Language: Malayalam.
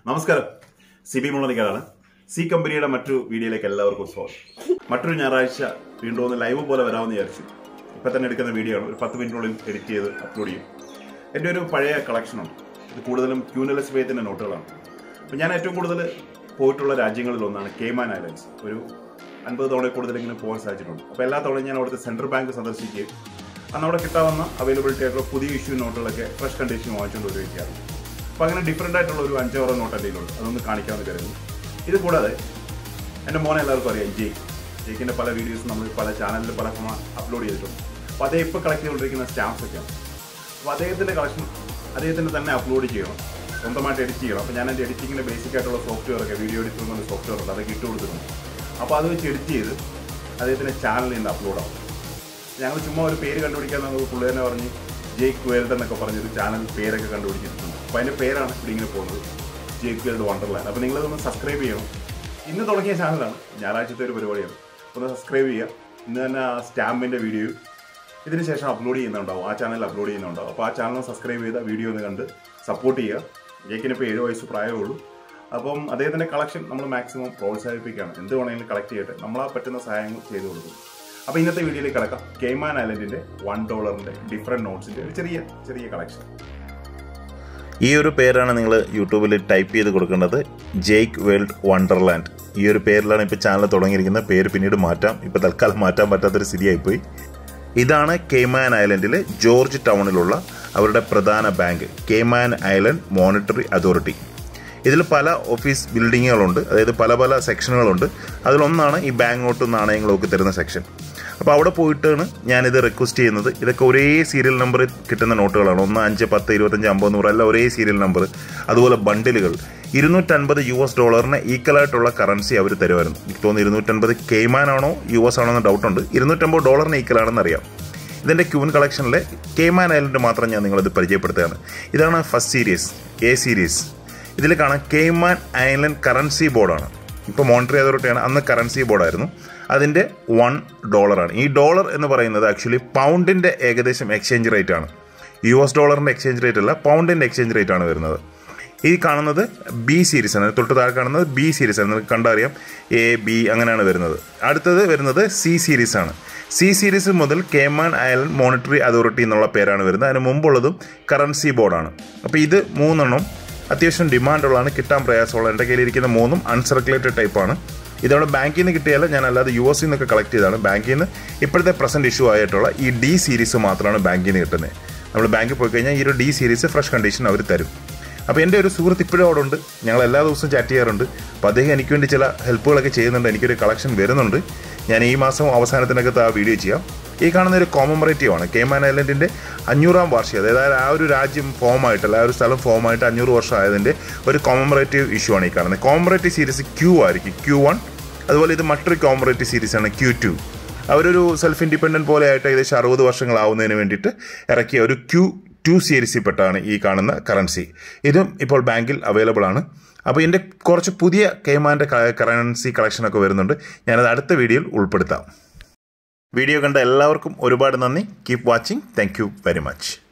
നമസ്കാരം സി ബി മുള്ളനിക്കാരാണ് സി കമ്പനിയുടെ മറ്റു വീഡിയോയിലേക്ക് എല്ലാവർക്കും സ്വാഗതം മറ്റൊരു ഞായറാഴ്ച വീണ്ടും ഒന്ന് ലൈവ് പോലെ വരാമെന്ന് വിചാരിച്ചു ഇപ്പം തന്നെ എടുക്കുന്ന വീഡിയോ ആണ് ഒരു പത്ത് മിനിറ്റിനുള്ളിൽ എഡിറ്റ് ചെയ്ത് അപ്ലോഡ് ചെയ്യും എൻ്റെ ഒരു പഴയ കളക്ഷനുണ്ട് ഇത് കൂടുതലും ക്യൂനലസ് വേത്തിൻ്റെ നോട്ടുകളാണ് അപ്പം ഞാൻ ഏറ്റവും കൂടുതൽ പോയിട്ടുള്ള രാജ്യങ്ങളിലൊന്നാണ് കേമാൻ ഐലൻഡ്സ് ഒരു അൻപത് തവണ കൂടുതൽ ഇങ്ങനെ പോകാൻ സാധിച്ചിട്ടുണ്ട് അപ്പോൾ എല്ലാ തവണയും ഞാൻ അവിടുത്തെ സെൻട്രൽ ബാങ്ക് സന്ദർശിക്കുകയും അന്ന് അവിടെ കിട്ടാവുന്ന അവൈലബിലിറ്റി ആയിട്ടുള്ള പുതിയ ഇഷ്യൂ നോട്ടുകളൊക്കെ ഫ്രഷ് കണ്ടീഷൻ വാങ്ങിച്ചുകൊണ്ട് ഉപയോഗിക്കാറുണ്ട് അപ്പോൾ അങ്ങനെ ഡിഫറെൻ്റ് ആയിട്ടുള്ള ഒരു അഞ്ചോറോ നോട്ട് എന്തെങ്കിലും ഉണ്ട് അതൊന്ന് കാണിക്കാമെന്ന് കരുതുന്നു ഇത് കൂടാതെ എൻ്റെ മോനെ എല്ലാവർക്കും അറിയാം ജെയ്ക്ക് ജെയ്ക്കിൻ്റെ പല വീഡിയോസും നമ്മൾ പല ചാനലിൽ പല അപ്ലോഡ് ചെയ്തിട്ടുണ്ട് അപ്പോൾ അതേ ഇപ്പോൾ കളക്ട് ചെയ്തുകൊണ്ടിരിക്കുന്ന സ്റ്റാമ്പ്സ് ഒക്കെയാണ് അപ്പോൾ അദ്ദേഹത്തിൻ്റെ കളക്ഷൻ അദ്ദേഹത്തിന് തന്നെ അപ്ലോഡ് ചെയ്യണം സ്വന്തമായിട്ട് എഡിറ്റ് ചെയ്യണം അപ്പോൾ ഞാൻ എൻ്റെ എഡിറ്റിങ്ങിൻ്റെ ബേസിക് ആയിട്ടുള്ള സോഫ്റ്റ്വെയർ ഒക്കെ വീഡിയോ എഡിറ്റിംഗ് എന്ന സോഫ്റ്റ്വെയർ ഉണ്ട് അതൊക്കെ ഇട്ട് കൊടുത്തിട്ടുണ്ട് അപ്പോൾ അത് വെച്ച് എഡിറ്റ് ചെയ്ത് അദ്ദേഹത്തിൻ്റെ ചാനലിൽ നിന്ന് അപ്ലോഡ് ആവും ഞങ്ങൾ ചുമ്മാ ഒരു പേര് കണ്ടുപിടിക്കാൻ നമുക്ക് പുള്ളി തന്നെ പറഞ്ഞ് ജേക്ക് വേൾഡ് എന്നൊക്കെ പറഞ്ഞൊരു ചാനൽ പേരൊക്കെ കണ്ടുപിടിച്ചിട്ടുണ്ട് അപ്പോൾ അതിൻ്റെ പേരാണ് ഇവിടെ ഇങ്ങനെ പോകുന്നത് ജേക്ക് വേൾഡ് വണ്ടർലാൻഡ് അപ്പോൾ നിങ്ങളതൊന്ന് സബ്സ്ക്രൈബ് ചെയ്യണം ഇന്ന് തുടങ്ങിയ ചാനലാണ് ഞായറാഴ്ചത്തെ ഒരു പരിപാടിയാണ് ഒന്ന് സബ്സ്ക്രൈബ് ചെയ്യുക ഇന്ന് തന്നെ ആ സ്റ്റാമ്പിൻ്റെ വീഡിയോ ഇതിന് ശേഷം അപ്ലോഡ് ചെയ്യുന്നുണ്ടാവും ആ ചാനൽ അപ്ലോഡ് ചെയ്യുന്നുണ്ടാവും അപ്പോൾ ആ ചാനൽ സബ്സ്ക്രൈബ് ചെയ്ത വീഡിയോ ഒന്ന് കണ്ട് സപ്പോർട്ട് ചെയ്യുക ജേക്കിന് ഇപ്പോൾ ഏഴ് വയസ്സ് പ്രായമേ ഉള്ളൂ അപ്പം അദ്ദേഹത്തിൻ്റെ കളക്ഷൻ നമ്മൾ മാക്സിമം പ്രോത്സാഹിപ്പിക്കുകയാണ് എന്ത് വേണമെങ്കിലും കളക്ട് ചെയ്യട്ടെ നമ്മളാ പറ്റുന്ന സഹായങ്ങൾ ചെയ്തു കൊടുക്കും അപ്പോൾ ഇന്നത്തെ വീഡിയോയിലേക്ക് കിടക്കാം കെയ്മാൻ ഐലൻഡിൻ്റെ വൺ ഡോളറിൻ്റെ ഡിഫറെൻറ്റ് നോട്ട്സിൻ്റെ ഒരു ചെറിയ ചെറിയ കളക്ഷൻ ഈ ഒരു പേരാണ് നിങ്ങൾ യൂട്യൂബിൽ ടൈപ്പ് ചെയ്ത് കൊടുക്കേണ്ടത് ജേക്ക് വേൾഡ് വണ്ടർലാൻഡ് ഈ ഒരു പേരിലാണ് ഇപ്പോൾ ചാനൽ തുടങ്ങിയിരിക്കുന്നത് പേര് പിന്നീട് മാറ്റാം ഇപ്പോൾ തൽക്കാലം മാറ്റാൻ പറ്റാത്തൊരു സ്ഥിതിയായിപ്പോയി ഇതാണ് കേമാൻ ഐലൻഡിലെ ജോർജ് ടൗണിലുള്ള അവരുടെ പ്രധാന bank Cayman Island Monetary Authority ഇതിൽ പല ഓഫീസ് ബിൽഡിങ്ങുകളുണ്ട് അതായത് പല പല സെക്ഷനുകളുണ്ട് അതിലൊന്നാണ് ഈ ബാങ്ക് നോട്ടും നാണയങ്ങളൊക്കെ തരുന്ന സെക്ഷൻ അപ്പോൾ അവിടെ പോയിട്ടാണ് ഞാനിത് റിക്വസ്റ്റ് ചെയ്യുന്നത് ഇതൊക്കെ ഒരേ സീരിയൽ നമ്പർ കിട്ടുന്ന നോട്ടുകളാണ് ഒന്ന് അഞ്ച് പത്ത് ഇരുപത്തഞ്ച് അമ്പത് നൂറ് എല്ലാം ഒരേ സീരിയൽ നമ്പർ അതുപോലെ ബണ്ടിലുകൾ ഇരുന്നൂറ്റൻപത് യു എസ് ഡോളറിന് ഈക്വലായിട്ടുള്ള കറൻസി അവർ തരുമായിരുന്നു എനിക്ക് തോന്നുന്നു ഇരുന്നൂറ്റൻപത് കെയ്മാൻ ആണോ യു എസ് ആണോ എന്ന് ഡൗട്ടുണ്ട് ഇരുന്നൂറ്റമ്പത് ഡോളറിന് ഈക്വൽ ആണെന്ന് അറിയാം ഇതിൻ്റെ ക്യൂൻ കളക്ഷനിലെ കേമാൻ ഐലൻഡ് മാത്രം ഞാൻ നിങ്ങളിത് പരിചയപ്പെടുത്തുകയാണ് ഇതാണ് ഫസ്റ്റ് സീരീസ് എ സീരീസ് ഇതിൽ കാണാം കേമാൻ ഐലൻഡ് കറൻസി ബോർഡാണ് ഇപ്പോൾ മോണിറ്ററി അതോറിറ്റിയാണ് അന്ന് കറൻസി ബോർഡായിരുന്നു അതിൻ്റെ വൺ ഡോളറാണ് ഈ ഡോളർ എന്ന് പറയുന്നത് ആക്ച്വലി പൗണ്ടിൻ്റെ ഏകദേശം എക്സ്ചേഞ്ച് റേറ്റ് ആണ് യു എസ് ഡോളറിൻ്റെ എക്സ്ചേഞ്ച് റേറ്റ് അല്ല പൗണ്ടിൻ്റെ എക്സ്ചേഞ്ച് റേറ്റ് ആണ് വരുന്നത് ഈ കാണുന്നത് ബി സീരീസ് ആണ് തൊട്ട് താഴെ കാണുന്നത് ബി സീരീസ് ആണ് നിങ്ങൾക്ക് കണ്ടറിയാം എ ബി അങ്ങനെയാണ് വരുന്നത് അടുത്തത് വരുന്നത് സി സീരീസ് ആണ് സി സീരീസ് മുതൽ കേമാൻ ഐലൻഡ് മോണിറ്ററി അതോറിറ്റി എന്നുള്ള പേരാണ് വരുന്നത് അതിന് മുമ്പുള്ളതും കറൻസി ബോർഡാണ് അപ്പോൾ ഇത് മൂന്നെണ്ണം അത്യാവശ്യം ഡിമാൻഡുള്ളതാണ് കിട്ടാൻ പ്രയാസമുള്ള എൻ്റെ കയ്യിലിരിക്കുന്ന മൂന്നും അൺസർക്കുലേറ്റഡ് ടൈപ്പാണ് ഇതവിടെ ബാങ്കിൽ നിന്ന് കിട്ടിയാൽ ഞാൻ അല്ലാതെ യു എസ് നിന്നൊക്കെ കളക്ട് ചെയ്താണ് ബാങ്കിൽ നിന്ന് ഇപ്പോഴത്തെ പ്രസൻറ്റ് ഇഷ്യൂ ആയിട്ടുള്ള ഈ ഡി സീരീസ് മാത്രമാണ് ബാങ്കിൽ നിന്ന് കിട്ടുന്നത് നമ്മൾ ബാങ്കിൽ പോയി കഴിഞ്ഞാൽ ഈ ഒരു ഡി സീരീസ് ഫ്രഷ് കണ്ടീഷൻ അവർ തരും അപ്പോൾ എൻ്റെ ഒരു സുഹൃത്ത് ഇപ്പോഴും അവിടെ ഉണ്ട് ഞങ്ങൾ എല്ലാ ദിവസവും ചാറ്റ് ചെയ്യാറുണ്ട് അപ്പോൾ അദ്ദേഹം എനിക്ക് വേണ്ടി ചില ഹെൽപ്പുകളൊക്കെ ചെയ്യുന്നുണ്ട് എനിക്കൊരു കളക്ഷൻ വരുന്നുണ്ട് ഞാൻ ഈ മാസം അവസാനത്തിനകത്ത് ആ വീഡിയോ ചെയ്യാം ഈ കാണുന്ന ഒരു കോമമറേറ്റീവ് ആണ് കേമാൻ ഐലൻഡിൻ്റെ അഞ്ഞൂറാം വാർഷികം അതായത് ആ ഒരു രാജ്യം ഫോം ആയിട്ടല്ല ആ ഒരു സ്ഥലം ഫോം ആയിട്ട് അഞ്ഞൂറ് വർഷം ആയതിൻ്റെ ഒരു കോമമറേറ്റീവ് ഇഷ്യൂ ആണ് ഈ കാണുന്നത് കോമറേറ്റീവ് സീരീസ് ക്യൂ ആയിരിക്കും ക്യൂ വൺ അതുപോലെ ഇത് മറ്റൊരു കോമറേറ്റീവ് സീരീസ് ആണ് ക്യൂ ടു അവരൊരു സെൽഫ് ഇൻഡിപെൻഡൻറ്റ് പോലെ ആയിട്ട് ഏകദേശം അറുപത് വർഷങ്ങളാവുന്നതിന് വേണ്ടിയിട്ട് ഇറക്കിയ ഒരു ക്യൂ ടു സീരീസിൽപ്പെട്ടാണ് ഈ കാണുന്ന കറൻസി ഇതും ഇപ്പോൾ ബാങ്കിൽ അവൈലബിൾ ആണ് അപ്പോൾ എൻ്റെ കുറച്ച് പുതിയ കെയ്മാൻ്റെ കറൻസി കളക്ഷനൊക്കെ വരുന്നുണ്ട് ഞാനത് അടുത്ത വീഡിയോയിൽ ഉൾപ്പെടുത്താം വീഡിയോ കണ്ട എല്ലാവർക്കും ഒരുപാട് നന്ദി keep watching thank you very much